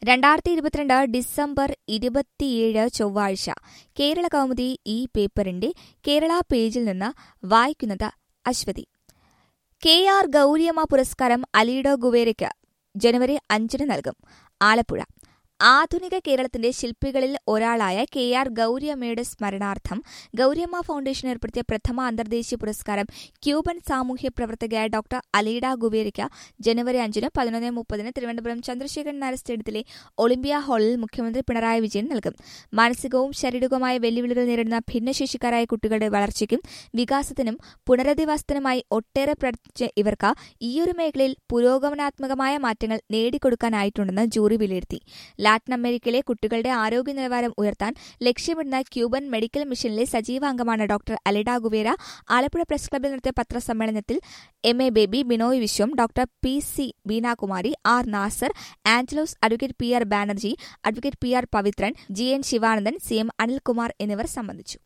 രണ്ടായിരത്തി ഇരുപത്തിരണ്ട് ഡിസംബർ ഇരുപത്തിയേഴ് ചൊവ്വാഴ്ച കേരള കൗമുദി ഈ പേപ്പറിന്റെ കേരള പേജിൽ നിന്ന് വായിക്കുന്നത് അശ്വതി കെ ആർ ഗൌരിയമ്മ പുരസ്കാരം അലീഡോ ഗുവേരയ്ക്ക് ജനുവരി അഞ്ചിന് നൽകും ആലപ്പുഴ ആധുനിക കേരളത്തിന്റെ ശില്പികളിൽ ഒരാളായ കെ ആർ ഗൌരിയമ്മയുടെ സ്മരണാർത്ഥം ഗൌരിയമ്മ ഫൗണ്ടേഷൻ ഏർപ്പെടുത്തിയ പ്രഥമ അന്തർദേശീയ പുരസ്കാരം ക്യൂബൻ സാമൂഹ്യ പ്രവർത്തകയായ ഡോക്ടർ അലീഡ ഗുവേരയ്ക്ക് ജനുവരി അഞ്ചിന് പതിനൊന്ന് മുപ്പതിന് തിരുവനന്തപുരം ചന്ദ്രശേഖരൻ നായർ സ്റ്റേഡിയത്തിലെ ഒളിമ്പിയ ഹാളിൽ മുഖ്യമന്ത്രി പിണറായി വിജയൻ നൽകും മാനസികവും ശാരീരികവുമായ വെല്ലുവിളികൾ നേരിടുന്ന ഭിന്നശേഷിക്കാരായ കുട്ടികളുടെ വളർച്ചയ്ക്കും വികാസത്തിനും പുനരധിവാസത്തിനുമായി ഒട്ടേറെ പ്രവർത്തിച്ച ഇവർക്ക് ഈയൊരു മേഖലയിൽ പുരോഗമനാത്മകമായ മാറ്റങ്ങൾ നേടിക്കൊടുക്കാനായിട്ടുണ്ടെന്ന് ജൂറി വിലയിരുത്തി ലാറ്റിൻ അമേരിക്കയിലെ കുട്ടികളുടെ ആരോഗ്യ നിലവാരം ഉയർത്താൻ ലക്ഷ്യമിടുന്ന ക്യൂബൻ മെഡിക്കൽ മിഷനിലെ സജീവ അംഗമാണ് doctor Aleida Guevara Alappuzha press ക്ലബിൽ നടത്തിയ പത്രസമ്മേളനത്തിൽ M A Baby Binoy Viswam doctor P C Beenakumari R Nasar Antalos advocate P R Banerjee advocate P R Pavithran G N Sivanandan C M Anilkumar എന്നിവർ സംബന്ധിച്ചു